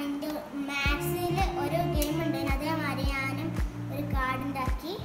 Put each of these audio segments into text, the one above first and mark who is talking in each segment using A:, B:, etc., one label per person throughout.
A: എൻ്റെ മാത്സിൽ ഒരു ഗെയിം ഉണ്ട് അതേമാതിരി ഞാനും ഒരു കാർഡ് ഉണ്ടാക്കി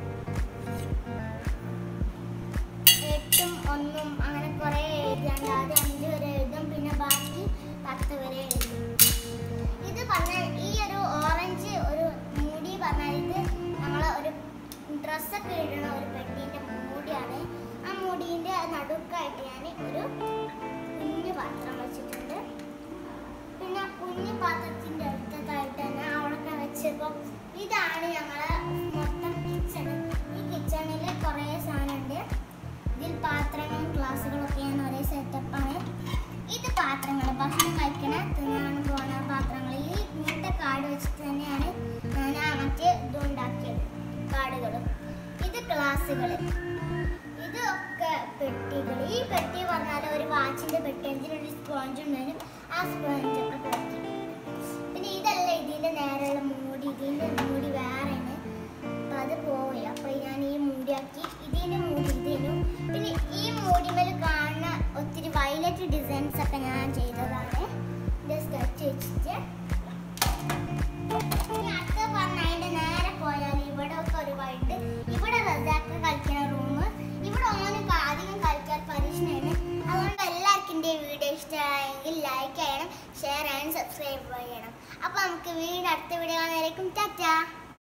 A: എട്ടും ഒന്നും അങ്ങനെ കുറേ എഴുതാണ്ട് ആദ്യം അഞ്ച് വരെ എഴുതും പിന്നെ ബാക്കി പത്ത് വരെ എഴുതും ഇത് പറഞ്ഞാൽ ഈ ഒരു ഓറഞ്ച് ഒരു മൂടി പറഞ്ഞാൽ ഇത് നമ്മൾ ഒരു ഡ്രസ്സൊക്കെ ഇടുന്ന ഒരു പെട്ടീൻ്റെ മൂടിയാണ് ആ മൂടീൻ്റെ നടുക്കായിട്ട് ഞാൻ ഒരു കുഞ്ഞു പാത്രം വെച്ചിട്ടുണ്ട് പിന്നെ ആ കുഞ്ഞു പാത്രത്തിൻ്റെ അടുത്തതായിട്ട് തന്നെ അവിടെയൊക്കെ വെച്ചപ്പോൾ ഇതാണ് ഞങ്ങളെ മൊത്തം കിച്ചൺ ഈ കിച്ചണിൽ കുറേ സാധനമുണ്ട് ഇതിൽ പാത്രങ്ങളും ഗ്ലാസ്സുകളൊക്കെ ഞാൻ ഒരേ സെറ്റപ്പാണ് ഇത് പാത്രങ്ങൾ ഭക്ഷണം കഴിക്കണ തിന്നാണ് പോണ പാത്രങ്ങൾ ഈ ഇങ്ങനത്തെ കാർഡ് വെച്ചിട്ട് തന്നെയാണ് ഞാൻ ആ മറ്റേ ഇത് ഉണ്ടാക്കിയത് കാർഡുകളും ഇത് ഗ്ലാസ്സുകൾ ഇതൊക്കെ പെട്ടികൾ ഈ പെട്ടി പറഞ്ഞാൽ ഒരു വാച്ചിന്റെ പെട്ടി ഇതിനൊരു സ്പോഞ്ച് ഉണ്ടായിരുന്നു ആ സ്പോഞ്ച് ഒക്കെ പെട്ടി പിന്നെ ഇതല്ല ഇതിന്റെ നേരെയുള്ള മൂടി ഇതിന്റെ മൂടി വേറെയാണ് അപ്പൊ അത് പോയി അപ്പൊ ഞാൻ ഈ മൂടിയാക്കി ഇതിന്റെ മൂടി ഇതിനും പിന്നെ ഈ മൂടിമേൽ കാണുന്ന ഒത്തിരി വയലറ്റ് ഡിസൈൻസ് ഒക്കെ ഞാൻ ചെയ്തതാണ് ഇത് സ്കെച്ച് വെച്ചിട്ട് ഇനി അടുത്ത പറഞ്ഞ അതിന്റെ നേരെ പോയാൽ ഇവിടെ ഒക്കെ ഒരു വൈകിട്ട് ഇവിടെ റസാക്ക് കളിക്കുന്ന റൂം ഇവിടെ ഓന് ക- അധികം കളിക്കാൻ പരീക്ഷണമാണ് അതുകൊണ്ട് എല്ലാവർക്കും എൻ്റെ വീഡിയോ ഇഷ്ടമായെങ്കിൽ ലൈക്ക് ചെയ്യണം ഷെയർ ചെയ്യണം സബ്സ്ക്രൈബ് ചെയ്യണം അപ്പോൾ നമുക്ക് വീട് അടുത്ത വീഡിയോ കാണുന്നതായിരിക്കും ടാറ്റാ